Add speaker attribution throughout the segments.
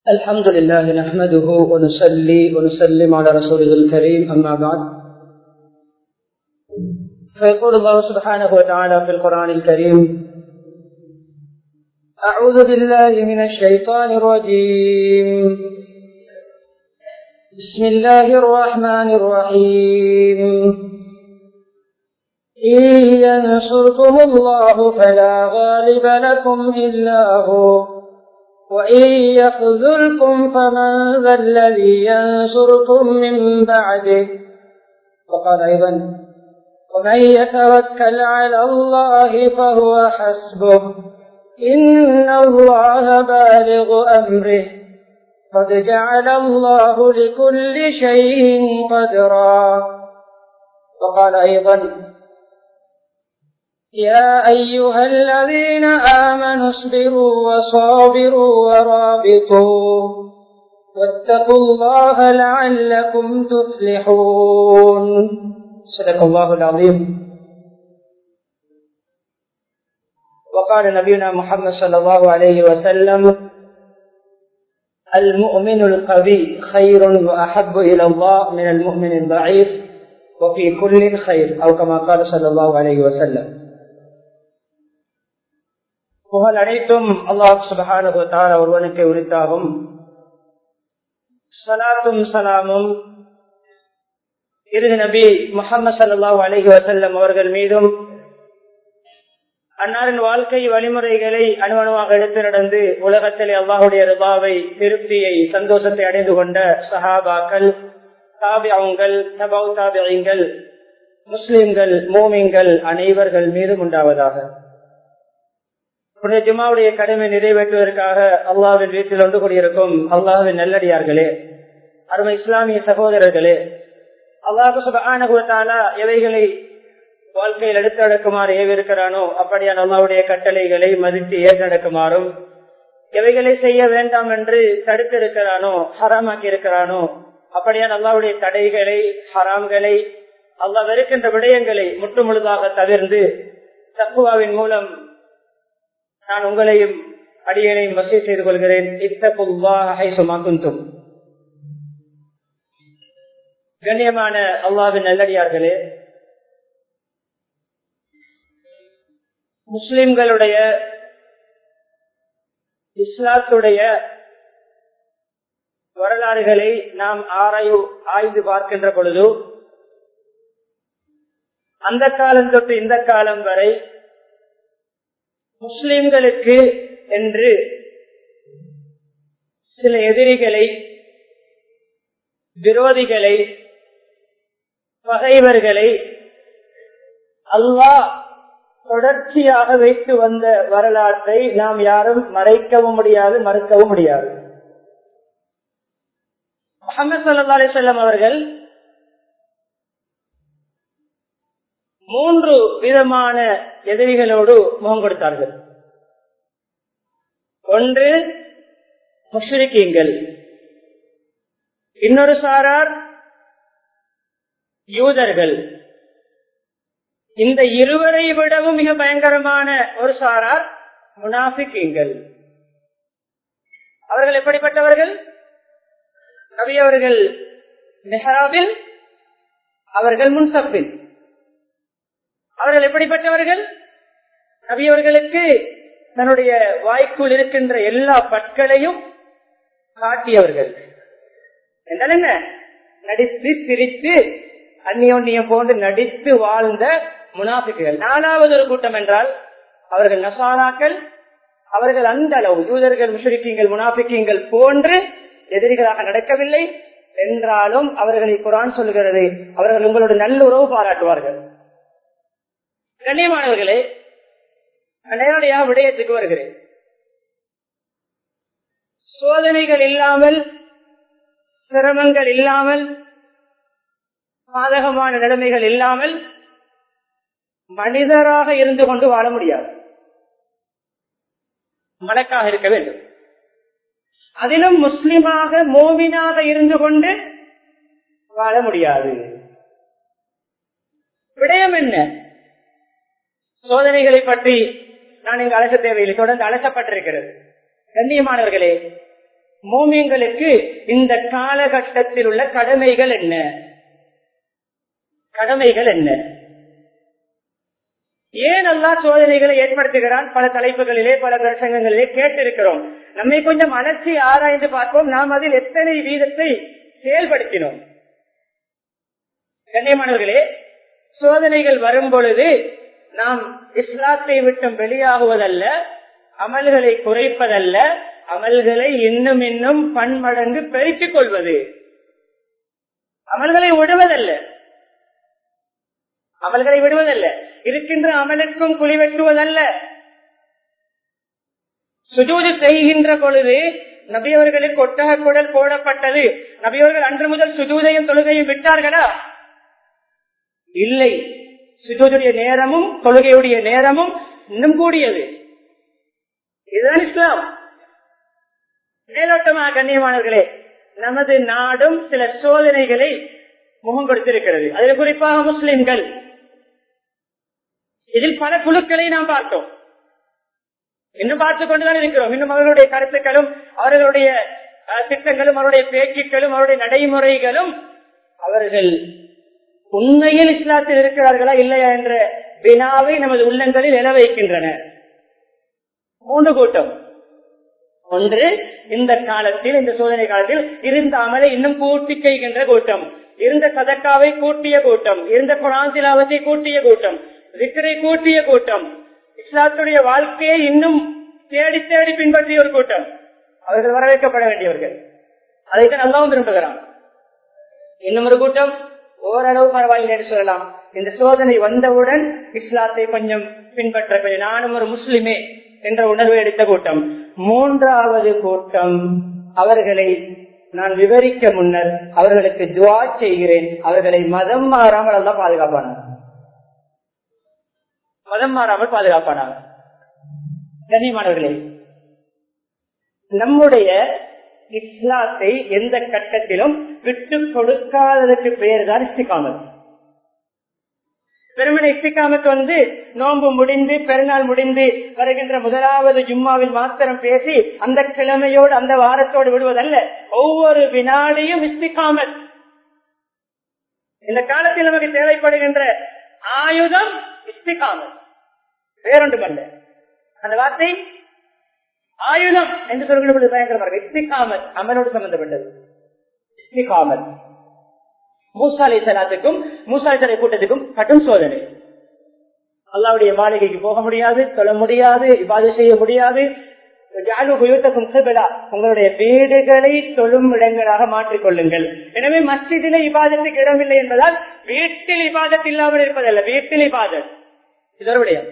Speaker 1: الحمد لله نحمده ونصلي ونسلم على رسوله الكريم أما بعد فيقول الله سبحانه وتعالى في القرآن الكريم أعوذ بالله من الشيطان الرجيم بسم الله الرحمن الرحيم إن ينصركم الله فلا غالب لكم إلا هو وإن يخذلكم فمن ذا الذي ينصركم من بعده وقال أيضا ومن يتوكل على الله فهو حسبه إن الله بالغ أمره قد جعل الله لكل شيء قدرا وقال أيضا يا أيها الذين آمنوا اصبروا وصابروا ورابطوا واتقوا الله لعلكم تفلحون صدق الله العظيم وقال نبينا محمد صلى الله عليه وسلم المؤمن القوي خير وأحب إلى الله من المؤمن الضعيف وفي كل خير أو كما قال صلى الله عليه وسلم புகழ் அனைத்தும் அல்லாஹ் சுபகான ஒருவனுக்கு உரித்தாகும் சலாத்தும் சலாமும் இறுதி நபி முகமது சல்லாஹூ அலஹி வசல்லம் அவர்கள் மீதும் அன்னாரின் வாழ்க்கை வழிமுறைகளை அணுவணுவாக எடுத்து நடந்து உலகத்திலே அல்லாஹுடைய ரிபாவை திருப்தியை சந்தோஷத்தை அடைந்து கொண்ட சஹாபாக்கள் தாபியங்கள் தபவு தாபியங்கள் முஸ்லிம்கள் மோமிங்கள் அனைவர்கள் மீதும் உண்டாவதாக புனித ஜுமாவுடைய கடமை நிறைவேற்றுவதற்காக அல்லாவின் வீட்டில் ஒன்று கூடியிருக்கும் அல்லாவின் நல்லடியார்களே அருமை இஸ்லாமிய சகோதரர்களே அல்லாஹு சுபானுகுவத்தாலா எவைகளை வாழ்க்கையில் எடுத்து நடக்குமாறு ஏவிருக்கிறானோ அப்படியான அல்லாவுடைய கட்டளைகளை மதித்து ஏற்று நடக்குமாறும் எவைகளை செய்ய வேண்டாம் என்று தடுத்திருக்கிறானோ ஹராமாக்கி இருக்கிறானோ அப்படியான அல்லாவுடைய தடைகளை ஹராம்களை அல்லா வெறுக்கின்ற விடயங்களை முற்று முழுதாக தவிர்ந்து தக்குவாவின் மூலம் நான் உங்களையும் அடியனையும் வசதி செய்து கொள்கிறேன் இத்தகுவாகும் கண்ணியமான அல்லாவின் நல்லடியார்களே முஸ்லிம்களுடைய இஸ்லாத்துடைய வரலாறுகளை நாம் ஆராய்வு ஆய்ந்து பார்க்கின்ற பொழுது அந்த காலம் தொட்டு இந்த காலம் வரை முஸ்லிம்களுக்கு என்று சில எதிரிகளை விரோதிகளை பகைவர்களை அல்லாஹ் தொடர்ச்சியாக வைத்து வந்த வரலாற்றை நாம் யாரும் மறைக்கவும் முடியாது மறுக்கவும் முடியாது முகமது சல்லா அலிசல்லம் அவர்கள் மூன்று விதமான எதிரிகளோடு முகம் கொடுத்தார்கள் ஒன்று முஷ்ரிக்கீங்கள் இன்னொரு சாரார் யூதர்கள் இந்த இருவரை விடவும் மிக பயங்கரமான ஒரு சாரார் முனாஃபிக்கீங்கள் அவர்கள் எப்படிப்பட்டவர்கள் நபி அவர்கள் மெஹராபில் அவர்கள் முன்சப்பில் அவர்கள் எப்படிப்பட்டவர்கள் நபி அவர்களுக்கு தன்னுடைய வாய்க்குள் இருக்கின்ற எல்லா பற்களையும் காட்டியவர்கள் என்றால் என்ன நடித்து சிரித்து அந்நியோன்னியம் போன்று நடித்து வாழ்ந்த முனாஃபிக்குகள் நாலாவது ஒரு கூட்டம் என்றால் அவர்கள் நசாராக்கள் அவர்கள் அந்த அளவு யூதர்கள் முஷரிக்கீங்கள் முனாஃபிக்கீங்கள் போன்று எதிரிகளாக நடக்கவில்லை என்றாலும் அவர்களை குரான் சொல்கிறது அவர்கள் உங்களோட நல்ல உறவு பாராட்டுவார்கள் கண்ணியமானவர்களே நேரடியாக விடயத்துக்கு வருகிறேன் சோதனைகள் இல்லாமல் சிரமங்கள் இல்லாமல் பாதகமான நிலைமைகள் இல்லாமல் மனிதராக இருந்து கொண்டு வாழ முடியாது மலக்காக இருக்க வேண்டும் அதிலும் முஸ்லிமாக மோமினாக இருந்து கொண்டு வாழ முடியாது விடயம் என்ன சோதனைகளை பற்றி நான் இங்கு அலச தேவையில்லை தொடர்ந்து அலசப்பட்டிருக்கிறது கண்ணியமானவர்களே மோமியங்களுக்கு இந்த காலகட்டத்தில் உள்ள கடமைகள் என்ன கடமைகள் என்ன ஏன் அல்லா சோதனைகளை ஏற்படுத்துகிறான் பல தலைப்புகளிலே பல பிரசங்கங்களிலே கேட்டிருக்கிறோம் நம்மை கொஞ்சம் அலட்சி ஆராய்ந்து பார்ப்போம் நாம் அதில் எத்தனை வீதத்தை செயல்படுத்தினோம் கண்ணியமானவர்களே சோதனைகள் வரும் பொழுது நாம் இஸ்லாத்தை விட்டும் வெளியாகுவதல்ல அமல்களை குறைப்பதல்ல அமல்களை இன்னும் இன்னும் பன்மடங்கு பெருக்கிக் கொள்வது அமல்களை விடுவதல்ல அமல்களை விடுவதல்ல இருக்கின்ற அமலுக்கும் குழி வெட்டுவதல்ல சுஜூது செய்கின்ற பொழுது நபியவர்களுக்கு ஒட்டக குடல் போடப்பட்டது நபியவர்கள் அன்று முதல் சுஜூதையும் தொழுகையும் விட்டார்களா இல்லை சுஜூதுடைய நேரமும் தொழுகையுடைய நேரமும் இன்னும் கூடியது இதுதான் இஸ்லாம் மேலோட்டமாக கண்ணியமானவர்களே நமது நாடும் சில சோதனைகளை முகம் கொடுத்திருக்கிறது அதில் குறிப்பாக முஸ்லிம்கள் இதில் பல குழுக்களை நாம் பார்த்தோம் இன்னும் பார்த்துக் கொண்டுதான் இருக்கிறோம் இன்னும் அவர்களுடைய கருத்துக்களும் அவர்களுடைய திட்டங்களும் அவருடைய பேச்சுக்களும் அவருடைய நடைமுறைகளும் அவர்கள் உண்மையில் இஸ்லாத்தில் இருக்கிறார்களா இல்லையா என்ற வினாவை நமது உள்ளங்களில் எழ வைக்கின்றன மூன்று கூட்டம் ஒன்று இந்த காலத்தில் இந்த சோதனை காலத்தில் இருந்த அமலை இன்னும் கூட்டி செய்கின்ற கூட்டம் இருந்த சதக்காவை கூட்டிய கூட்டம் இருந்த குராந்திலாவத்தை கூட்டிய கூட்டம் விக்கரை கூட்டிய கூட்டம் இஸ்லாத்துடைய வாழ்க்கையை இன்னும் தேடி தேடி பின்பற்றிய ஒரு கூட்டம் அவர்கள் வரவேற்கப்பட வேண்டியவர்கள் அதைத்தான் நல்லாவும் விரும்புகிறான் இன்னும் ஒரு கூட்டம் ஓரளவு பரவாயில்லை என்று சொல்லலாம் இந்த சோதனை வந்தவுடன் இஸ்லாத்தை கொஞ்சம் பின்பற்ற கொஞ்சம் நானும் ஒரு முஸ்லிமே என்ற உணர்வு எடுத்த கூட்டம் மூன்றாவது கூட்டம் அவர்களை நான் விவரிக்க முன்னர் அவர்களுக்கு துவா செய்கிறேன் அவர்களை மதம் மாறாமல் எல்லாம் பாதுகாப்பானார் மதம் மாறாமல் பாதுகாப்பானார் கண்ணியமானவர்களே நம்முடைய இஸ்லாத்தை எந்த கட்டத்திலும் விட்டு கொடுக்காததற்கு பெயர் தான் இஸ்திகாமல் பெருமனை இஸ்திகாமத்து வந்து நோன்பு முடிந்து பெருநாள் முடிந்து வருகின்ற முதலாவது ஜும்மாவில் மாத்திரம் பேசி அந்த கிழமையோடு அந்த வாரத்தோடு விடுவதல்ல ஒவ்வொரு வினாடியும் இஸ்திகாமத் இந்த காலத்தில் நமக்கு தேவைப்படுகின்ற ஆயுதம் இஸ்திகாமத் வேறொன்றுமல்ல அந்த வார்த்தை ஆயுதம் என்று சொல்கிற பயங்கரமாக இஸ்திகாமத் அமலோடு சம்பந்தப்பட்டது இஸ்திகாமத் மூசாலை சலாத்துக்கும் மூசாலை சலை கூட்டத்துக்கும் கடும் சோதனை அல்லாவுடைய மாளிகைக்கு போக முடியாது சொல்ல முடியாது இவ்வாறு செய்ய முடியாது உங்களுடைய வீடுகளை தொழும் இடங்களாக மாற்றிக் கொள்ளுங்கள் எனவே மஸ்ஜிதில இபாதத்துக்கு இடமில்லை என்பதால் வீட்டில் இபாதத் இல்லாமல் இருப்பதல்ல வீட்டில் இபாதத் இதனுடைய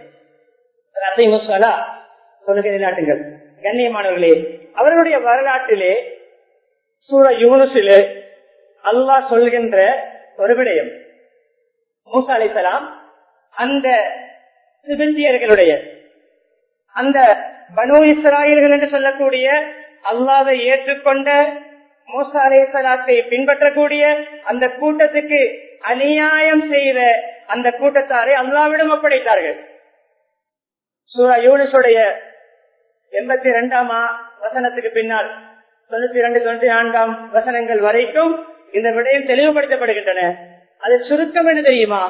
Speaker 1: சொல்லுகிற நாட்டுங்கள் கண்ணியமானவர்களே அவர்களுடைய வரலாற்றிலே சூழ யூனுசிலே அல்லாஹ் சொல்கின்ற ஒரு விடயம் மூசா அலிசலாம் அந்த சிபிந்தியர்களுடைய அந்த பனு இஸ்ராயல்கள் என்று சொல்லக்கூடிய அல்லாவை ஏற்றுக்கொண்ட மூசா அலிசலாத்தை பின்பற்றக்கூடிய அந்த கூட்டத்துக்கு அநியாயம் செய்த அந்த கூட்டத்தாரை அல்லாவிடம் ஒப்படைத்தார்கள் சூரா யூனிஸுடைய எண்பத்தி இரண்டாம் வசனத்துக்கு பின்னால் தொண்ணூத்தி இரண்டு தொண்ணூத்தி நான்காம் வசனங்கள் வரைக்கும் இந்த விடயம் தெளிவுபடுத்தப்படுகின்றன அது சுருக்கம் என்ன தெரியுமா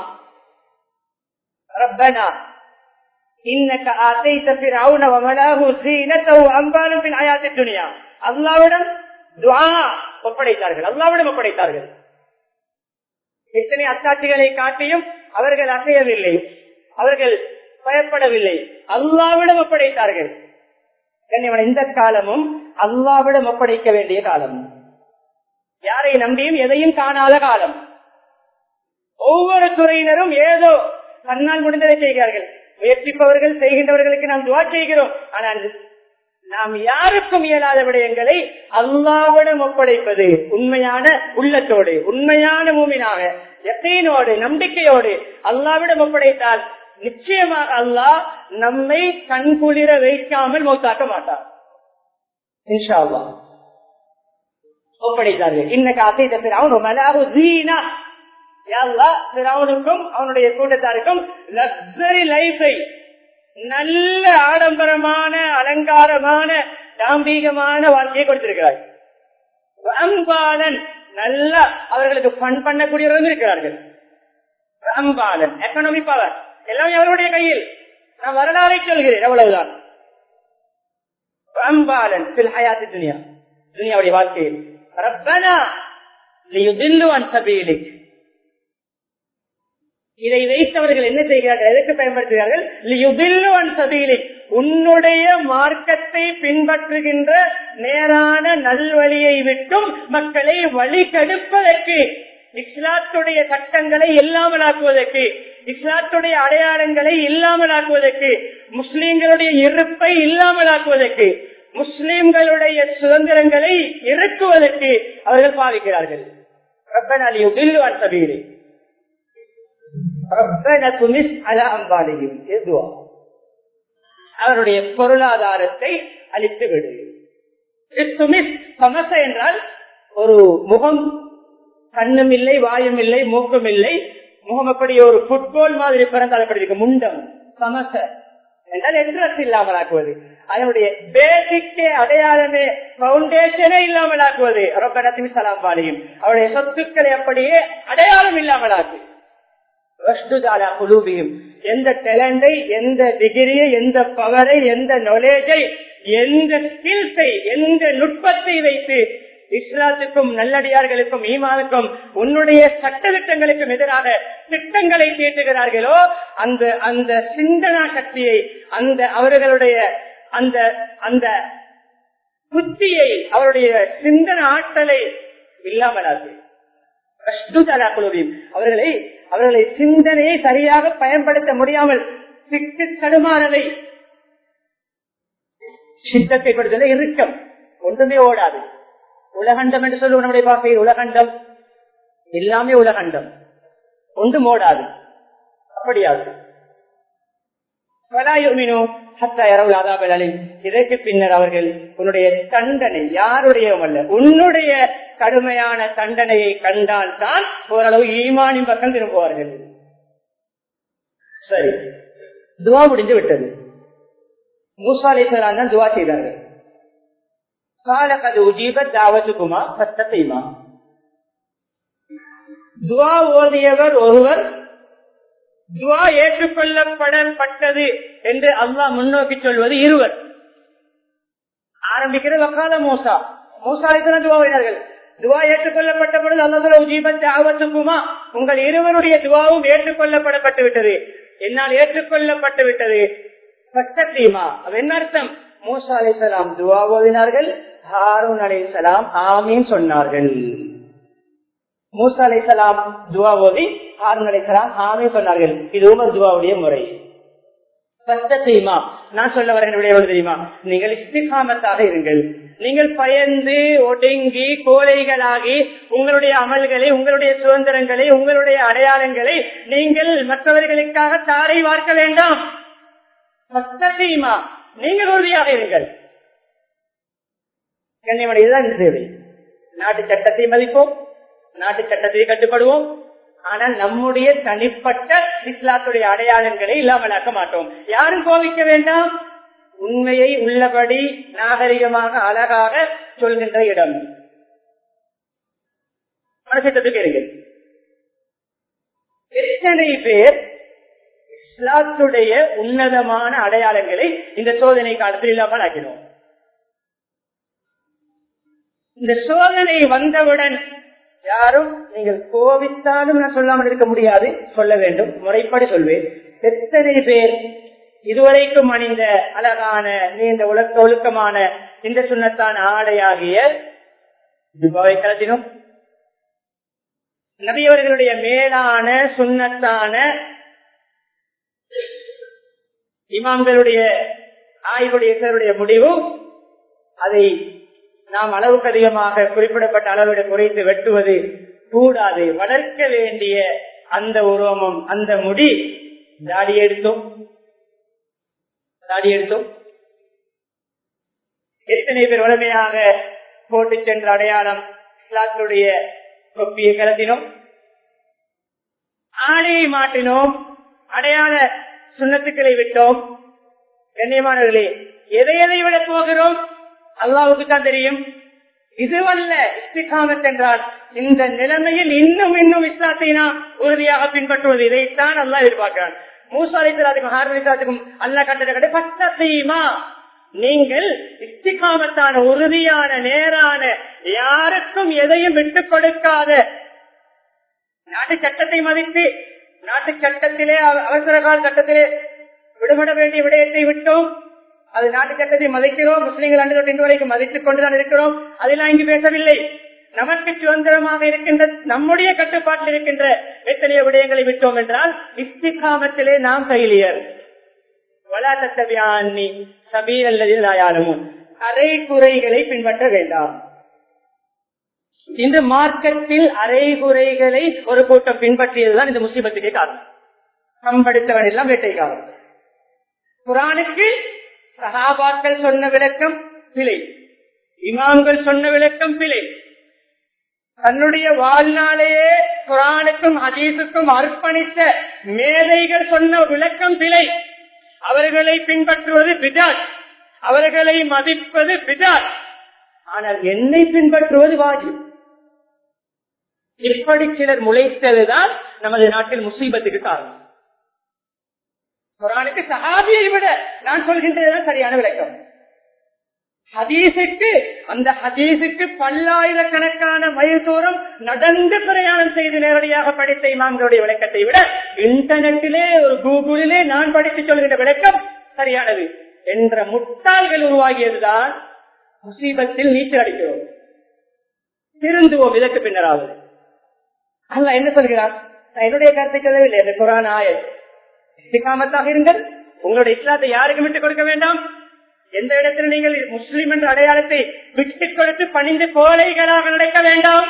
Speaker 1: ரப்பனா இன்னக்க ஆசைத்த பிறவுன வமலாகு சீனத்தவு அம்பாலும் பின் ஆயாத்தி துணியா அல்லாவிடம் துவா ஒப்படைத்தார்கள் அல்லாவிடம் ஒப்படைத்தார்கள் எத்தனை அத்தாட்சிகளை காட்டியும் அவர்கள் அசையவில்லை அவர்கள் பயப்படவில்லை அல்லாவிடம் ஒப்படைத்தார்கள் இந்த காலமும் அல்லாவிடம் ஒப்படைக்க வேண்டிய காலம் யாரை நம்பியும் எதையும் காணாத காலம் ஒவ்வொரு துறையினரும் ஏதோ தன்னால் முடிந்ததை செய்கிறார்கள் முயற்சிப்பவர்கள் செய்கின்றவர்களுக்கு நாம் துவா செய்கிறோம் ஆனால் நாம் யாருக்கும் இயலாத விடயங்களை அல்லாவிடம் ஒப்படைப்பது உண்மையான உள்ளத்தோடு உண்மையான மூமினாக எத்தையினோடு நம்பிக்கையோடு அல்லாவிடம் ஒப்படைத்தால் நிச்சயமாக அல்லாஹ் நம்மை கண்குளிர வைக்காமல் மௌத்தாக்க மாட்டார் இன்ஷா அல்லா ஒப்படைத்தார்கள் இன்னைக்கு அசைத்த பிறகு மலாகு ஜீனா பிறவனுக்கும் அவனுடைய கூட்டத்தாருக்கும் லக்ஸரி லைஃபை நல்ல ஆடம்பரமான அலங்காரமான தாம்பீகமான வாழ்க்கையை கொடுத்திருக்கிறார் அம்பாலன் நல்ல அவர்களுக்கு பண் பண்ணக்கூடியவர்கள் இருக்கிறார்கள் அம்பாலன் எக்கனாமி பவர் எல்லாமே அவருடைய கையில் நான் வரலாறை சொல்கிறேன் அவ்வளவுதான் அம்பாலன் பில் ஹயாத்தி துனியா துனியாவுடைய வாழ்க்கையில் ரப்பனா லியுதில்லு அன் சபீலிக் இதை வைத்தவர்கள் என்ன செய்கிறார்கள் எதற்கு பயன்படுத்துகிறார்கள் லியுதில்லு அன் சபீலிக் உன்னுடைய மார்க்கத்தை பின்பற்றுகின்ற நேரான நல்வழியை விட்டும் மக்களை வழி கெடுப்பதற்கு இஸ்லாத்துடைய சட்டங்களை இல்லாமலாக்குவதற்கு இஸ்லாத்துடைய அடையாளங்களை இல்லாமலாக்குவதற்கு முஸ்லிம்களுடைய இருப்பை இல்லாமலாக்குவதற்கு முஸ்லிம்களுடைய சுதந்திரங்களை இறக்குவதற்கு அவர்கள் பாவிக்கிறார்கள் அவருடைய பொருளாதாரத்தை அழித்து விடு சமச என்றால் ஒரு முகம் கண்ணும் இல்லை வாயும் இல்லை மூக்கும் இல்லை முகம் அப்படி ஒரு புட்பால் மாதிரி பிறந்தால் அப்படி இருக்கு முண்டம் சமச என்றால் என்ட்ரஸ் இல்லாமல் ஆக்குவது அதனுடைய பேசிக்கே அடையாளமே பவுண்டேஷனே இல்லாமல் ஆக்குவது ரொக்கடத்தின் சலாம் பாலியும் அவருடைய சொத்துக்களை அப்படியே அடையாளம் இல்லாமல் ஆக்கு குழுவியும் எந்த டேலண்டை எந்த டிகிரியை எந்த பவரை எந்த நாலேஜை எந்த ஸ்கில்ஸை எந்த நுட்பத்தை வைத்து இஸ்லாத்துக்கும் நல்லடியார்களுக்கும் ஈமானுக்கும் உன்னுடைய சட்ட திட்டங்களுக்கும் எதிராக திட்டங்களை தீட்டுகிறார்களோ அந்த அந்த சிந்தனா சக்தியை அந்த அவர்களுடைய அந்த அந்த புத்தியை அவருடைய சிந்தன ஆற்றலை இல்லாமலாது அவர்களை அவர்களை சிந்தனையை சரியாக பயன்படுத்த முடியாமல் சிக்கு தடுமாறவை சித்தத்தை படுத்தல இறுக்கம் ஒன்றுமே ஓடாது உலகண்டம் என்று சொல்லுவோம் நம்முடைய பாப்பையில் உலகண்டம் எல்லாமே உலகண்டம் ஒன்று மோடாது அப்படியாது இதற்கு பின்னர் அவர்கள் உன்னுடைய தண்டனை யாருடையவும் அல்ல உன்னுடைய கடுமையான தண்டனையை கண்டால் தான் ஓரளவு ஈமானின் பக்கம் திரும்புவார்கள் சரி துவா முடிந்து விட்டது மூசாலேஸ்வரான் தான் துவா செய்தார்கள் காலகது உஜீப தாவத்துக்குமா சத்தத்தைமா துவா ஓதியவர் ஒருவர் துவா ஏற்றுக்கொள்ளப்படப்பட்டது என்று அல்லாஹ் முன்னோக்கி சொல்வது இருவர் ஆரம்பிக்கிறது வக்கால மூசா மூசாலைத்தான் துவாவினார்கள் துவா ஏற்றுக்கொள்ளப்பட்ட பொழுது அல்லது உஜீபத் ஆவத்துக்குமா உங்கள் இருவருடைய துவாவும் ஏற்றுக்கொள்ளப்படப்பட்டு விட்டது என்னால் ஏற்றுக்கொள்ளப்பட்டு விட்டது சத்தத்தீமா என்ன அர்த்தம் மூசா அலைசலாம் துவா ஓதினார்கள் ஹாரூன் அலைசலாம் ஆமீன் சொன்னார்கள் மூசா அலைசலாம் துவா ஓதி ஹாரூன் அலைசலாம் ஆமீன் சொன்னார்கள் இது உமர் துவாவுடைய முறை சத்தத்தையுமா நான் சொல்ல வரேன் தெரியுமா நீங்கள் இஸ்திகாமத்தாக இருங்கள் நீங்கள் பயந்து ஒடுங்கி கோழைகளாகி உங்களுடைய அமல்களை உங்களுடைய சுதந்திரங்களை உங்களுடைய அடையாளங்களை நீங்கள் மற்றவர்களுக்காக தாரை பார்க்க வேண்டாம் சத்தத்தையுமா நீங்கள் உறுதியாக இருங்கள் கண்ணியமனை இதுதான் தேவை நாட்டு சட்டத்தை மதிப்போம் நாட்டு சட்டத்தை கட்டுப்படுவோம் ஆனால் நம்முடைய தனிப்பட்ட இஸ்லாத்துடைய அடையாளங்களை இல்லாமலாக்க மாட்டோம் யாரும் கோவிக்க வேண்டாம் உண்மையை உள்ளபடி நாகரிகமாக அழகாக சொல்கின்ற இடம் மனசிட்டத்துக்கு இருங்கள் எத்தனை பேர் இஸ்லாத்துடைய உன்னதமான அடையாளங்களை இந்த சோதனை காலத்தில் இல்லாமல் ஆக்கினோம் இந்த சோதனை வந்தவுடன் யாரும் நீங்கள் கோபித்தாலும் நான் சொல்லாமல் இருக்க முடியாது சொல்ல வேண்டும் முறைப்படி சொல்வேன் எத்தனை பேர் இதுவரைக்கும் அணிந்த அழகான நீண்ட உலக ஒழுக்கமான இந்த சுண்ணத்தான ஆடையாகிய துபாவை கலத்தினோம் நபியவர்களுடைய மேலான சுண்ணத்தான இமாம்களுடைய ஆய்வுடைய முடிவு அதை நாம் அளவுக்கு அதிகமாக குறிப்பிடப்பட்ட அளவிட குறைத்து வெட்டுவது கூடாது வளர்க்க வேண்டிய அந்த உருவமும் அந்த முடி தாடி எடுத்தோம் தாடி எடுத்தோம் எத்தனை பேர் வலிமையாக போட்டு சென்ற அடையாளம் இஸ்லாத்துடைய தொப்பியை கலத்தினோம் ஆணையை மாட்டினோம் அடையாள சுண்ணத்துக்களை விட்டோம் கண்ணியமானவர்களே எதை எதை விட போகிறோம் அல்லாவுக்கு தான் தெரியும் இதுவல்ல இஸ்திகாமத் என்றால் இந்த நிலைமையில் இன்னும் இன்னும் இஸ்லாத்தை நாம் உறுதியாக பின்பற்றுவது இதைத்தான் அல்லா எதிர்பார்க்கிறான் மூசாலித்துக்கும் ஹார்மலித்துக்கும் அல்லா கட்டட பத்தீமா நீங்கள் இஸ்திகாமத்தான உறுதியான நேரான யாருக்கும் எதையும் விட்டுக் கொடுக்காத நாட்டு சட்டத்தை மதித்து நாட்டு சட்டத்திலே அவசர கால சட்டத்திலே விடுபட வேண்டிய விடயத்தை விட்டோம் அது நாட்டு சட்டத்தை மதிக்கிறோம் முஸ்லீம்கள் அன்று தொட்டு இன்று வரைக்கும் மதித்துக் கொண்டுதான் இருக்கிறோம் அதெல்லாம் இங்கு பேசவில்லை நமக்கு சுதந்திரமாக இருக்கின்ற நம்முடைய கட்டுப்பாட்டில் இருக்கின்ற எத்தனையோ விடயங்களை விட்டோம் என்றால் இஸ்திகாமத்திலே நாம் கையிலியர் வளாத்தவியானி சபீர் அல்லது நாயானமும் அரை குறைகளை பின்பற்ற வேண்டாம் இந்த மார்க்கத்தில் அரைகுறைகளை ஒரு கூட்டம் பின்பற்றியதுதான் இந்த முஸ்லிமத்துக்கு காரணம் கம்படுத்தவன் எல்லாம் வேட்டைக்காரன் குரானுக்கு சகாபாக்கள் சொன்ன விளக்கம் பிழை இமாம்கள் சொன்ன விளக்கம் பிழை தன்னுடைய வாழ்நாளையே குரானுக்கும் ஹதீஸுக்கும் அர்ப்பணித்த மேதைகள் சொன்ன விளக்கம் பிழை அவர்களை பின்பற்றுவது பிதாட் அவர்களை மதிப்பது பிதாட் ஆனால் என்னை பின்பற்றுவது வாஜி இப்படி சிலர் முளைத்ததுதான் நமது நாட்டில் முசீபத்துக்கு காரணம் குரானுக்கு சஹாபியை விட நான் சொல்கின்றதுதான் சரியான விளக்கம் ஹதீஸுக்கு அந்த ஹதீஸுக்கு பல்லாயிரக்கணக்கான மைல் தூரம் நடந்து பிரயாணம் செய்து நேரடியாக படித்த இமாம்களுடைய விளக்கத்தை விட இன்டர்நெட்டிலே ஒரு கூகுளிலே நான் படித்து சொல்கின்ற விளக்கம் சரியானது என்ற முட்டாள்கள் உருவாகியதுதான் முசீபத்தில் நீச்சல் அடிக்கிறோம் திருந்துவோம் இதற்கு பின்னராவது அல்ல என்ன சொல்கிறார் நான் என்னுடைய கருத்தை சொல்லவில்லை இந்த குரான் ஆயல் இஸ்திகாமத்தாக இருங்கள் உங்களுடைய இஸ்லாத்தை யாருக்கும் விட்டுக் கொடுக்க வேண்டாம் எந்த இடத்தில் நீங்கள் முஸ்லிம் என்ற அடையாளத்தை விட்டுக் கொடுத்து பணிந்து கோலைகளாக நடக்க வேண்டாம்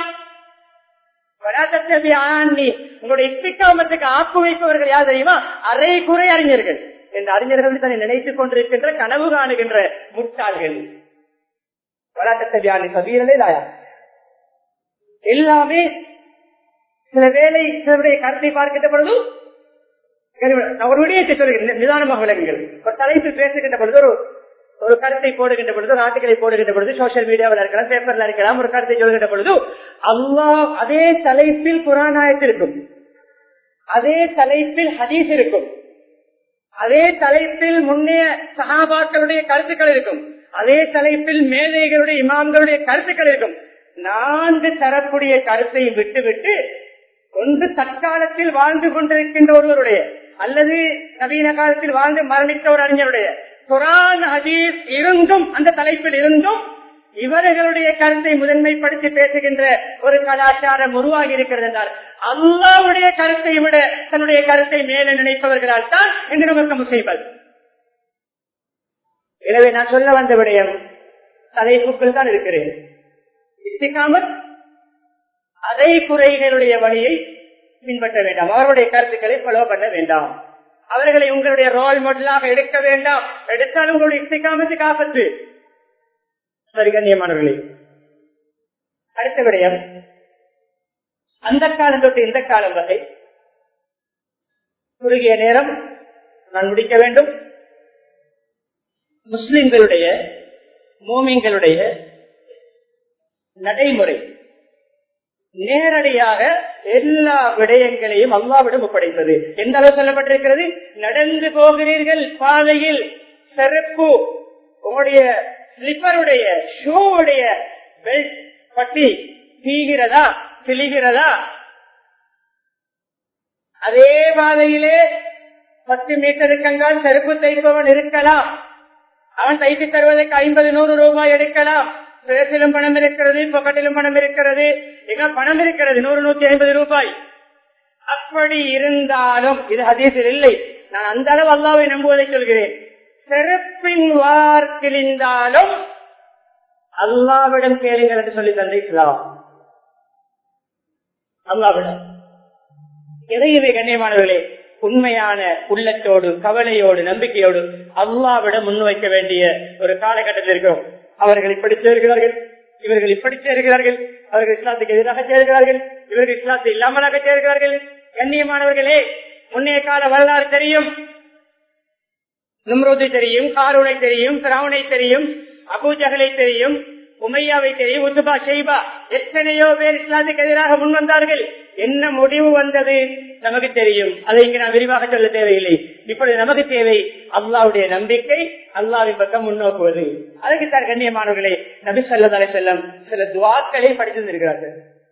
Speaker 1: உங்களுடைய இஸ்திகாமத்துக்கு ஆப்பு வைப்பவர்கள் யார் தெரியுமா அரை குறை அறிஞர்கள் என்ற அறிஞர்கள் தன்னை நினைத்துக் கொண்டிருக்கின்ற கனவு காணுகின்ற முட்டாள்கள் வளாட்டத்தை சபீரலே லாயா எல்லாமே சில வேலை சிலருடைய கருத்தை பார்க்கின்ற பொழுது ஒரு விடயத்தை சொல்கிறேன் நிதானமாக விளங்குங்கள் ஒரு தலைப்பு பேசுகின்ற பொழுது ஒரு ஒரு கருத்தை போடுகின்ற பொழுது ஒரு ஆட்டுகளை போடுகின்ற பொழுது சோசியல் மீடியாவில் இருக்கலாம் பேப்பர்ல இருக்கலாம் ஒரு கருத்தை சொல்கின்ற பொழுது அல்லா அதே தலைப்பில் குரானாயத்து இருக்கும் அதே தலைப்பில் ஹதீஸ் இருக்கும் அதே தலைப்பில் முன்னைய சகாபாக்களுடைய கருத்துக்கள் இருக்கும் அதே தலைப்பில் மேதைகளுடைய இமாம்களுடைய கருத்துக்கள் இருக்கும் நான்கு தரக்கூடிய கருத்தை விட்டுவிட்டு ஒன்று தற்காலத்தில் வாழ்ந்து கொண்டிருக்கின்ற ஒருவருடைய அல்லது நவீன காலத்தில் வாழ்ந்து மரணித்த ஒரு அறிஞருடைய குரான் ஹதீஸ் இருந்தும் அந்த தலைப்பில் இருந்தும் இவர்களுடைய கருத்தை முதன்மைப்படுத்தி பேசுகின்ற ஒரு கலாச்சாரம் உருவாகி இருக்கிறது என்றால் அல்லாவுடைய கருத்தை விட தன்னுடைய கருத்தை மேலே நினைப்பவர்களால் தான் இந்த நமக்கு முசைபல் எனவே நான் சொல்ல வந்த விடயம் தலைப்புக்குள் தான் இருக்கிறேன் இஸ்திகாமத் அதை குறைகளுடைய வழியை பின்பற்ற வேண்டாம் அவருடைய கருத்துக்களை ஃபாலோ பண்ண வேண்டாம் அவர்களை உங்களுடைய ரோல் மாடலாக எடுக்க வேண்டாம் எடுத்தாலும் உங்களுடைய இசைக்காமத்துக்கு ஆபத்து சரி கண்ணியமானவர்களே அடுத்த விடயம் அந்த காலம் தொட்டு இந்த காலம் வரை குறுகிய நேரம் நான் முடிக்க வேண்டும் முஸ்லிம்களுடைய மோமிங்களுடைய நடைமுறை நேரடியாக எல்லா விடயங்களையும் அல்லாவிடம் ஒப்படைத்தது எந்த அளவு சொல்லப்பட்டிருக்கிறது நடந்து போகிறீர்கள் பாதையில் செருப்பு உங்களுடைய ஸ்லிப்பருடைய ஷூவுடைய பெல்ட் பட்டி தீகிறதா கிழிகிறதா அதே பாதையிலே பத்து மீட்டருக்கங்கால் செருப்பு தைப்பவன் இருக்கலாம் அவன் தைத்து தருவதற்கு ஐம்பது நூறு ரூபாய் எடுக்கலாம் பேசிலும் பணம் இருக்கிறது பொக்கட்டிலும் பணம் இருக்கிறது எங்க பணம் இருக்கிறது நூறு நூத்தி ஐம்பது ரூபாய் அப்படி இருந்தாலும் இது ஹதீஸில் இல்லை நான் அந்த அளவு அல்லாவை நம்புவதை சொல்கிறேன் செருப்பின் வார் கிழிந்தாலும் அல்லாவிடம் கேளுங்கள் என்று சொல்லி தந்தை இஸ்லாம் அல்லாவிடம் எதையுமே கண்ணியமானவர்களே உண்மையான உள்ளத்தோடு கவலையோடு நம்பிக்கையோடு அல்லாவிடம் முன்வைக்க வேண்டிய ஒரு காலகட்டத்தில் இருக்கிறோம் அவர்கள் இப்படி சேர்கிறார்கள் இவர்கள் இப்படி சேர்கிறார்கள் அவர்கள் இஸ்லாத்துக்கு எதிராக சேர்கிறார்கள் இவர்கள் இஸ்லாத்தை இல்லாமலாக சேர்கிறார்கள் கண்ணியமானவர்களே முன்னைய கால வரலாறு தெரியும் நும்ரோது தெரியும் காரூனை தெரியும் கிராவனை தெரியும் அபூஜகலை தெரியும் உமையாவை தெரியும் உத்துபா ஷெய்பா எத்தனையோ பேர் இஸ்லாத்துக்கு எதிராக முன் வந்தார்கள் என்ன முடிவு வந்தது நமக்கு தெரியும் அதை இங்கு நான் விரிவாக சொல்ல தேவையில்லை இப்பொழுது நமக்கு தேவை அல்லாவுடைய நம்பிக்கை அல்லாவின் பக்கம் முன்னோக்குவது அதுக்கு தான் கண்ணியமானவர்களே நபி சொல்லதாலே செல்லம் சில துவாக்களை படித்திருக்கிறார்கள்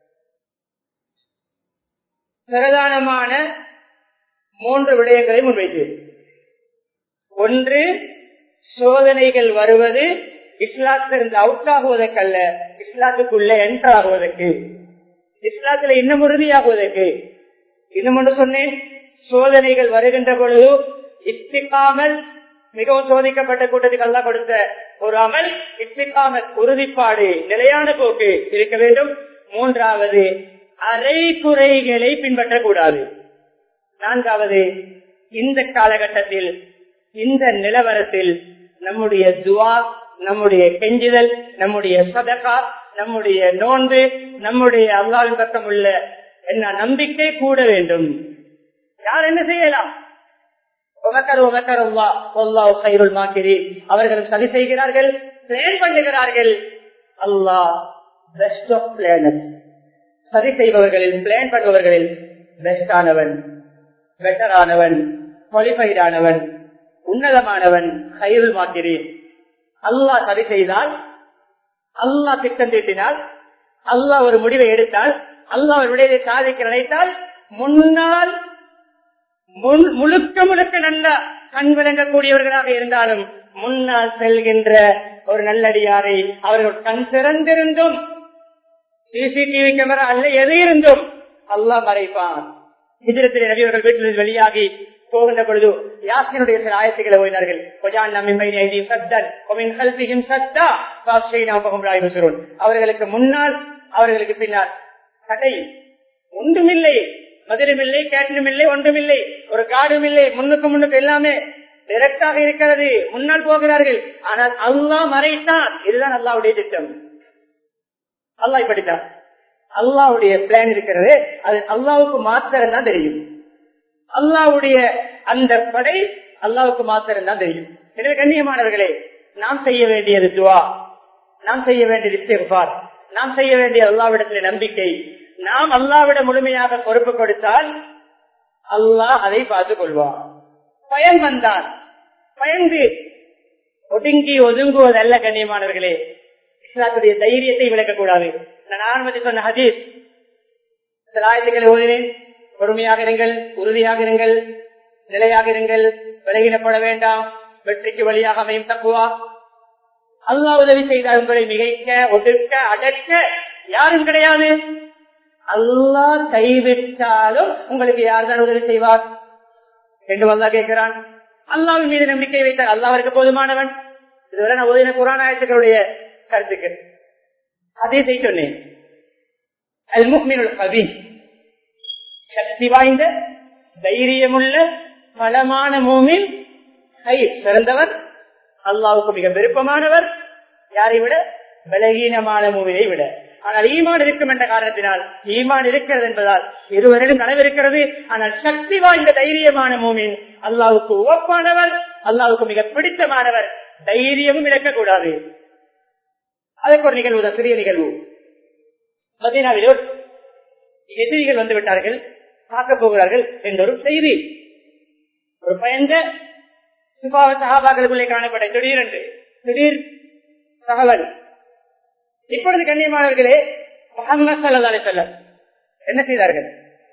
Speaker 1: பிரதானமான மூன்று விடயங்களை முன்வைத்து ஒன்று சோதனைகள் வருவது இஸ்லாத்திலிருந்து அவுட் ஆகுவதற்கல்ல இஸ்லாத்துக்குள்ள என்டர் ஆகுவதற்கு இஸ்லாத்துல இன்னும் உறுதியாகுவதற்கு இன்னும் ஒன்று சொன்னேன் சோதனைகள் வருகின்ற பொழுது இஸ்திக்காமல் மிகவும் சோதிக்கப்பட்ட கூட்டத்துக்கு அல்லா கொடுத்த ஒரு அமல் இஸ்திக்காமல் உறுதிப்பாடு நிலையான போக்கு இருக்க வேண்டும் மூன்றாவது அரை குறைகளை பின்பற்றக்கூடாது நான்காவது இந்த காலகட்டத்தில் இந்த நிலவரத்தில் நம்முடைய துவா நம்முடைய கெஞ்சுதல் நம்முடைய சதகா நம்முடைய நோன்பு நம்முடைய அல்லாவின் பக்கம் உள்ள என்ன நம்பிக்கை கூட வேண்டும் யார் என்ன செய்யலாம் அவர்கள் சரி செய்கிறார்கள் பிளான் பண்ணுகிறார்கள் அல்லாஹ் பெஸ்ட் ஆஃப் பிளானட் சரி செய்பவர்களில் பிளான் பண்ணுபவர்களில் பெஸ்ட் ஆனவன் பெட்டர் ஆனவன் குவாலிஃபைட் ஆனவன் உன்னதமானவன் கைருள் மாக்கிறேன் அல்லாஹ் சரி செய்தால் அல்லாஹ் திட்டம் தீட்டினால் அல்லாஹ் ஒரு முடிவை எடுத்தால் அல்லாஹ் ஒரு விடையை சாதிக்க நினைத்தால் முன்னால் முழுக்க முழுக்க நல்ல கண் விளங்கக்கூடியவர்களாக இருந்தாலும் முன்னால் செல்கின்ற ஒரு நல்லடியாரை அவர்கள் கண் திறந்திருந்தும் சிசிடிவி கேமரா அல்ல எது இருந்தும் அல்லாஹ் மறைப்பான் எதிரத்தில் நபியவர்கள் வீட்டிலிருந்து வெளியாகி போகின்ற பொழுது யாசினுடைய சில ஆயத்துக்களை ஓய்னார்கள் அவர்களுக்கு முன்னால் அவர்களுக்கு பின்னால் கடை ஒன்றுமில்லை மதுரம் இல்லை கேட்டனும் இல்லை ஒன்றுமில்லை ஒரு காடும் இல்லை முன்னுக்கு முன்னுக்கு எல்லாமே டிரெக்டாக இருக்கிறது முன்னால் போகிறார்கள் ஆனால் அல்லா மறைத்தான் இதுதான் அல்லாவுடைய திட்டம் அல்லா இப்படித்தான் அல்லாவுடைய பிளான் இருக்கிறது அது அல்லாவுக்கு மாத்திரம் தான் தெரியும் அல்லாவுடைய அந்த படை அல்லாவுக்கு மாத்திரம் தான் தெரியும் எனவே கண்ணியமானவர்களே நாம் செய்ய வேண்டியது துவா நாம் செய்ய வேண்டியது இஸ்திஃபார் நாம் செய்ய வேண்டிய அல்லாவிடத்தில் நம்பிக்கை நாம் அல்லாவிட முழுமையாக பொறுப்பு கொடுத்தால் அல்லாஹ் அதை பார்த்துக் கொள்வான் பயன் வந்தான் பயந்து ஒடுங்கி ஒதுங்குவதல்ல கண்ணியமானவர்களே இஸ்லாத்துடைய தைரியத்தை விளக்கக்கூடாது நான் ஆரம்பத்தில் சொன்ன ஹதீஸ் சில ஆயத்துக்களை ஓதினேன் பொறுமையாக இருங்கள் உறுதியாக இருங்கள் நிலையாக இருங்கள் விலகினப்பட வேண்டாம் வெற்றிக்கு வழியாக அமையும் தப்புவா அல்லா உதவி செய்தால் உங்களை மிகைக்க ஒடுக்க அடக்க யாரும் கிடையாது அல்லா கைவிட்டாலும் உங்களுக்கு யார் தான் உதவி செய்வார் என்று வந்தா கேட்கிறான் அல்லாவின் மீது நம்பிக்கை வைத்தார் அல்லாவிற்கு போதுமானவன் இதுவரை நான் உதவின புராணாயத்துக்களுடைய கருத்துக்கு அதே செய்ய சொன்னேன் அது முக்மீனுள் கவி சக்தி வாய்ந்த தைரியமுள்ள பலமான மூமில் கை சிறந்தவர் அல்லாவுக்கு மிக விருப்பமானவர் யாரை விட பலகீனமான மூவியை விட ஆனால் ஈமான் இருக்கும் என்ற காரணத்தினால் ஈமான் இருக்கிறது என்பதால் இருவரிடம் நனவிருக்கிறது ஆனால் சக்தி வாய்ந்த தைரியமான மூமின் அல்லாவுக்கு உவப்பானவர் அல்லாவுக்கு மிக பிடித்தமானவர் தைரியமும் இழக்கக்கூடாது அதற்கு ஒரு நிகழ்வு சிறிய நிகழ்வு மதீனாவிலே எதிரிகள் வந்து விட்டார்கள் பார்க்க போகிறார்கள் என்ற ஒரு செய்தி ஒரு பயந்த சகாபாக்களுக்குள்ளே காணப்பட்ட திடீரென்று திடீர் தகவல் இப்பொழுது கண்ணியமானவர்களே முகமது சல்லாலே சொல்ல என்ன செய்தார்கள்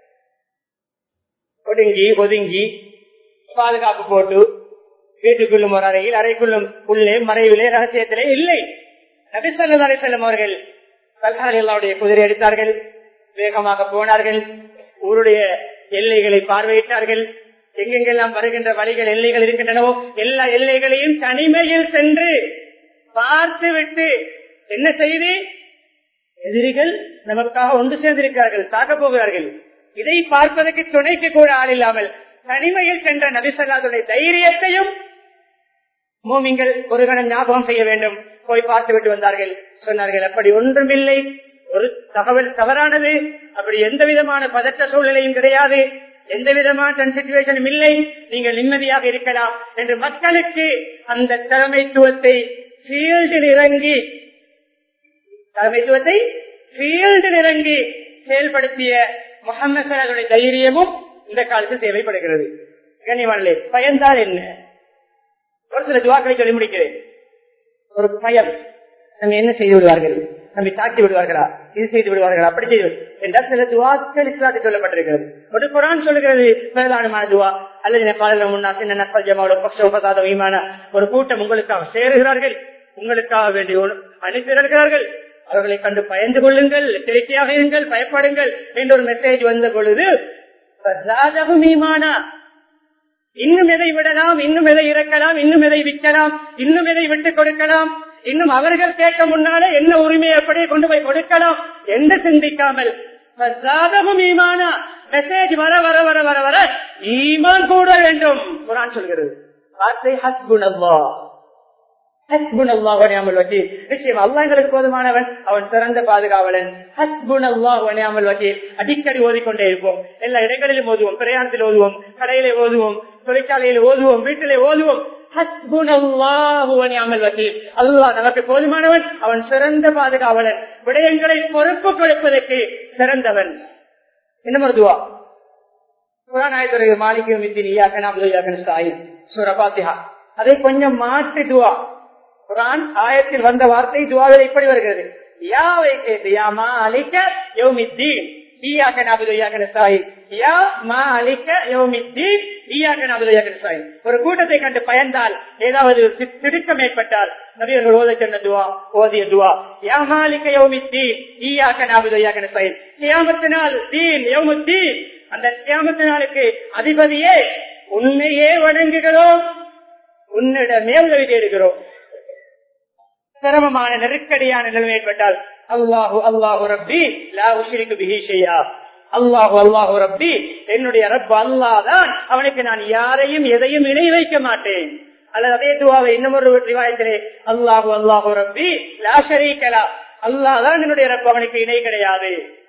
Speaker 1: ஒடுங்கி ஒதுங்கி பாதுகாப்பு போட்டு வீட்டுக்குள்ளும் ஒரு அறையில் அறைக்குள்ளும் உள்ளே மறைவிலே ரகசியத்திலே இல்லை நபிசல்லாலே செல்லும் அவர்கள் கல்காரியுடைய குதிரை எடுத்தார்கள் வேகமாக போனார்கள் ஊருடைய எல்லைகளை பார்வையிட்டார்கள் எங்கெங்கெல்லாம் வருகின்ற வழிகள் எல்லைகள் இருக்கின்றனவோ எல்லா எல்லைகளையும் தனிமையில் சென்று பார்த்து விட்டு என்ன செய்தி எதிரிகள் நமக்காக ஒன்று சேர்ந்திருக்கிறார்கள் தாக்க போகிறார்கள் இதை பார்ப்பதற்கு துணைக்கு கூட ஆள் இல்லாமல் தனிமையில் சென்ற நபிசல்லாதுடைய தைரியத்தையும் மூமிங்கள் ஒரு கணம் ஞாபகம் செய்ய வேண்டும் போய் பார்த்து விட்டு வந்தார்கள் சொன்னார்கள் அப்படி ஒன்றுமில்லை ஒரு தகவல் தவறானது அப்படி எந்த விதமான பதற்ற சூழ்நிலையும் கிடையாது எந்த விதமான சிச்சுவேஷனும் இல்லை நீங்கள் நிம்மதியாக இருக்கலாம் என்று மக்களுக்கு அந்த தலைமைத்துவத்தை ஃபீல்டில் இறங்கி தலைமைத்துவத்தை ஃபீல்டில் இறங்கி செயல்படுத்திய முகமது சலாஹுடைய தைரியமும் இந்த காலத்தில் தேவைப்படுகிறது கண்ணியமானே பயன்தான் என்ன ஒரு சில துவாக்களை சொல்லி முடிக்கிறேன் ஒரு பயம் நம்ம என்ன செய்து விடுவார்கள் நம்மை தாக்கி விடுவார்களா இது செய்து விடுவார்களா அப்படி செய்து என்றால் சில துவாக்கள் இஸ்லாத்தில் சொல்லப்பட்டிருக்கிறது ஒரு குரான் சொல்லுகிறது பிரதானமான துவா அல்லது பாடல முன்னா சின்ன நற்பல் ஜமாவோட பக்ஷோபதாத விமான ஒரு கூட்டம் உங்களுக்காக சேருகிறார்கள் உங்களுக்காக வேண்டி அனுப்பியிருக்கிறார்கள் அவர்களை கண்டு பயந்து கொள்ளுங்கள் எச்சரிக்கையாக இருங்கள் பயப்படுங்கள் என்ற ஒரு மெசேஜ் வந்த பொழுது மீமானா இன்னும் எதை விடலாம் இன்னும் எதை இறக்கலாம் இன்னும் எதை விற்கலாம் இன்னும் எதை விட்டுக் கொடுக்கலாம் இன்னும் அவர்கள் கேட்க முன்னாலே என்ன உரிமையை அப்படியே கொண்டு போய் கொடுக்கலாம் என்று சிந்திக்காமல் ஈமானா மெசேஜ் வர வர வர வர வர ஈமான் கூட வேண்டும் குரான் சொல்கிறது வார்த்தை ஹஸ்புனல்லா எங்களுக்கு போதுமானவன் அவன் சிறந்த பாதுகாவலன் ஹஸ்புன் அல்லாஹ் வக்கீல் அடிக்கடி ஓதிக்கொண்டே இருப்போம் எல்லா இடங்களிலும் ஓதுவோம் பிரயாணத்தில் ஓதுவோம் கடையிலே ஓதுவோம் தொழிற்சாலையில் ஓதுவோம் வீட்டிலே ஓதுவோம் அல்லாஹ் நமக்கு போதுமானவன் அவன் சிறந்த பாதுகாவலன் விடயங்களை பொறுப்பு கொடுப்பதற்கு சிறந்தவன் இன்னும் ஒரு துவா புறாநாயத்துறை மாலிக்கு மித்தின் சுரபாத்திஹா அதை கொஞ்சம் மாற்றி துவா குரான் ஆயத்தில் வந்த வார்த்தை துவாவில் இப்படி வருகிறது யாவை கேட்டு யா மா அலிக்க யோமித்தீன் ஒரு கூட்டத்தை கண்டு பயந்தால் ஏதாவது திடுக்கம் ஏற்பட்டால் நபியர்கள் ஓத சொன்ன துவா ஓதிய துவா யாமாலிக்க யோமித்தீன் ஈயாக்க நாபுதையாக கியாமத்தினால் தீன் யோமுத்தீன் அந்த கியாமத்தினாலுக்கு அதிபதியே உன்னையே வணங்குகிறோம் உன்னிடமே உதவி தேடுகிறோம் சிரமமான நெருக்கடியான நிலைமை ஏற்பட்டால் அல்லாஹு அல்லாஹு ரப்பி லா உஷிரிக்கு பிஹிஷையா அல்லாஹு அல்லாஹு ரப்பி என்னுடைய ரப் அல்லாதான் அவனுக்கு நான் யாரையும் எதையும் இணை வைக்க மாட்டேன் அல்லது அதே துவாவை இன்னும் ஒரு ரிவாயத்திலே அல்லாஹு அல்லாஹு ரப்பி லா ஷரீகலா அல்லாதான் என்னுடைய ரப் அவனுக்கு இணை கிடையாது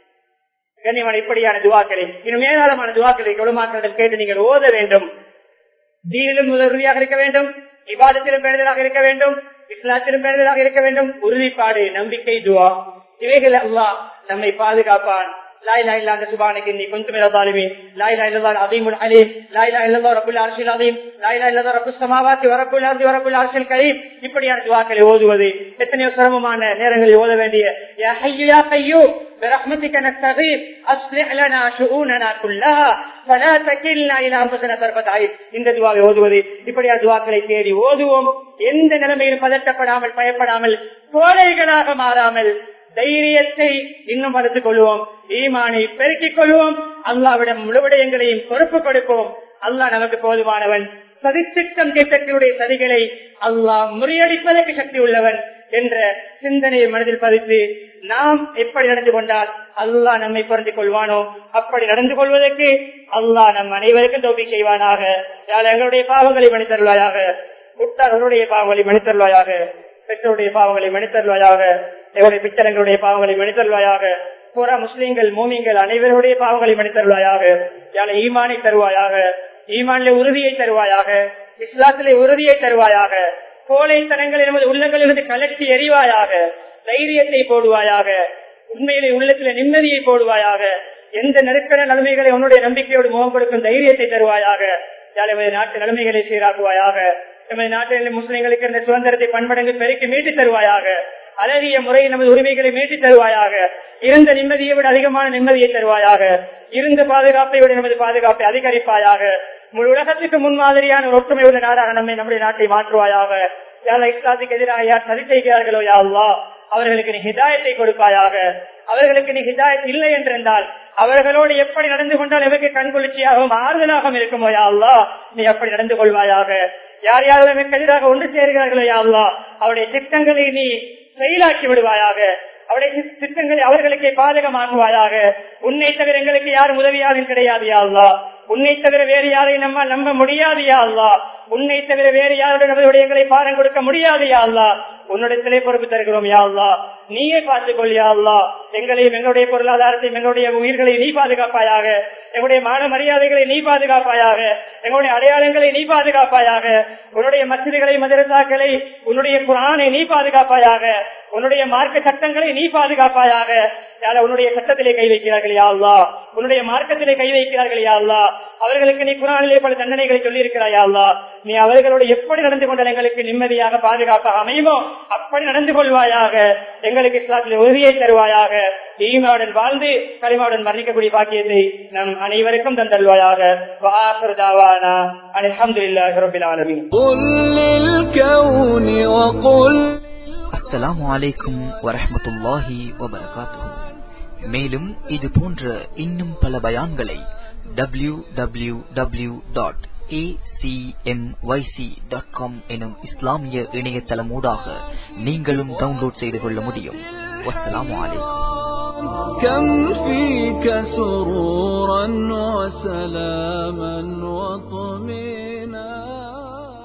Speaker 1: கண்ணியமான இப்படியான துவாக்களை இன்னும் ஏராளமான துவாக்களை குழுமாக்களிடம் கேட்டு நீங்கள் ஓத வேண்டும் தீனிலும் உறுதியாக இருக்க வேண்டும் விவாதத்திலும் பேணுதலாக இருக்க வேண்டும் இஸ்லாத்திலும் பேணுதலாக இருக்க வேண்டும் உறுதிப்பாடு நம்பிக்கை துவா இவைகள் அல்லா நம்மை பாதுகாப்பான் لا اله الا انت سبحانك اني كنت من الظالمين لا اله الا الله العظيم العليم لا اله الا الله رب العرش العظيم لا اله الا الله رب السماوات ورب الارض ورب العرش الكريم இப்படியான துவாக்களை ஓதுவது எத்தனையோ சிரமமான நேரங்களில் ஓத வேண்டிய யா ஹய்யு யா கய்யூம் برحمتك نستغيث اصلح لنا شؤوننا كلها فلا تكلنا الى انفسنا طرفه عين இந்த துவாவை ஓதுவது இப்படியான துவாக்களை தேடி ஓதுவோம் எந்த நிலைமையிலும் பதட்டப்படாமல் பயப்படாமல் கோழைகளாக மாறாமல் தைரியத்தை இன்னும் வளர்த்துக் கொள்வோம் ஈமானை பெருக்கிக் கொள்வோம் அல்லாவிடம் முழுவிடயங்களையும் பொறுப்பு கொடுப்போம் அல்லாஹ் நமக்கு போதுமானவன் சதித்திட்டம் திட்டத்தினுடைய சதிகளை அல்லாஹ் முறியடிப்பதற்கு சக்தி உள்ளவன் என்ற சிந்தனையை மனதில் பதித்து நாம் எப்படி நடந்து கொண்டால் அல்லாஹ் நம்மை புரிந்து கொள்வானோ அப்படி நடந்து கொள்வதற்கு அல்லாஹ் நம் அனைவருக்கும் தோப்பி செய்வானாக எங்களுடைய பாவங்களை மனிதருவாயாக உட்டார்களுடைய பாவங்களை மனிதருவாயாக பெற்றோருடைய பாவங்களை மனிதருவாயாக எங்களுடைய பிச்சரங்களுடைய பாவங்களை மனிதருவாயாக பூரா முஸ்லீம்கள் மூமிங்கள் அனைவருடைய பாவங்களை மனிதருவாயாக யாழை ஈமானை தருவாயாக ஈமானிலே உறுதியை தருவாயாக இஸ்லாத்திலே உறுதியை தருவாயாக கோழைத்தனங்கள் நமது உள்ளங்களிலிருந்து கலட்டி எறிவாயாக தைரியத்தை போடுவாயாக உண்மையிலே உள்ளத்திலே நிம்மதியை போடுவாயாக எந்த நெருக்கட நிலைமைகளை உன்னுடைய நம்பிக்கையோடு முகம் கொடுக்கும் தைரியத்தை தருவாயாக எமது நாட்டு நிலைமைகளை சீராக்குவாயாக எமது நாட்டில் முஸ்லிம்களுக்கு இந்த சுதந்திரத்தை பன்மடங்கு பெருக்கி மீட்டு தருவாயாக அழகிய முறையில் நமது உரிமைகளை மீட்டி தருவாயாக இருந்த நிம்மதியை விட அதிகமான நிம்மதியை தருவாயாக இருந்த பாதுகாப்பை விட நமது பாதுகாப்பை அதிகரிப்பாயாக முழு உலகத்துக்கு முன்மாதிரியான ஒரு ஒற்றுமை உள்ள நாடாக நம்மை நம்முடைய நாட்டை மாற்றுவாயாக யாரா இஸ்லாத்துக்கு எதிராக யார் சரி செய்கிறார்களோ யாவா அவர்களுக்கு நீ ஹிதாயத்தை கொடுப்பாயாக அவர்களுக்கு நீ ஹிதாயத் இல்லை என்றிருந்தால் அவர்களோடு எப்படி நடந்து கொண்டால் எவருக்கு கண்குளிர்ச்சியாகவும் ஆறுதலாகவும் இருக்குமோ யாவா நீ அப்படி நடந்து கொள்வாயாக யார் யாரும் எமக்கு எதிராக ஒன்று சேர்கிறார்களோ யாவா அவருடைய திட்டங்களை நீ செயலாக்கி விடுவாயாக அவருடைய திட்டங்களை அவர்களுக்கு பாதகமாக்குவாயாக உன்னை தவிர எங்களுக்கு யாரும் உதவியாளரும் கிடையாது யாழ்லா உன்னை தவிர வேறு யாரையும் நம்ம நம்ப முடியாது யாழ்லா உன்னை தவிர வேறு யாருடைய விடயங்களை பாரம் கொடுக்க முடியாது யாழ்லா உன்னிடத்திலே பொறுப்பு தருகிறோம் யாழ்லா நீயே பார்த்துக் கொள்ளியா அல்லா எங்களையும் எங்களுடைய பொருளாதாரத்தையும் எங்களுடைய உயிர்களை நீ பாதுகாப்பாயாக எங்களுடைய மான மரியாதைகளை நீ பாதுகாப்பாயாக எங்களுடைய அடையாளங்களை நீ பாதுகாப்பாயாக உன்னுடைய மசிதிகளை மதரசாக்களை உன்னுடைய குரானை நீ பாதுகாப்பாயாக உன்னுடைய மார்க்க சட்டங்களை நீ பாதுகாப்பாயாக யார உன்னுடைய சட்டத்திலே கை வைக்கிறார்கள் யாழ்லா உன்னுடைய மார்க்கத்திலே கை வைக்கிறார்கள் யாழ்லா அவர்களுக்கு நீ குரானிலே பல தண்டனைகளை சொல்லி இருக்கிறாய் யாழ்லா நீ அவர்களோடு எப்படி நடந்து கொண்டால் எங்களுக்கு நிம்மதியாக பாதுகாப்பாக அமையுமோ அப்படி நடந்து கொள்வாயாக எங்களுக்கு இஸ்லாத்தில் உறுதியை தருவாயாக ஈமாவுடன் வாழ்ந்து களிமாவுடன் மரணிக்கக்கூடிய பாக்கியத்தை நம் அனைவருக்கும் தந்தல்வாயாக வாசருதாவானா அலமதுல்லாஹி ரபில் ஆலமீன்
Speaker 2: قل للكون وقل
Speaker 3: அஸ்ஸலாமு அலைக்கும் வரஹ்மத்துல்லாஹி வபரகாத்துஹு மேலும் இது போன்ற இன்னும் பல பயான்களை டபிள்யூ டபிள்யூ டபிள்யூ டாட் எனும் இஸ்லாமிய இணையதளமூடாக நீங்களும் டவுன்லோட் செய்து கொள்ள முடியும் வஸ்ஸலாமு அலைக்கும்
Speaker 2: كم فيك سرورا وسلاما وطمئنا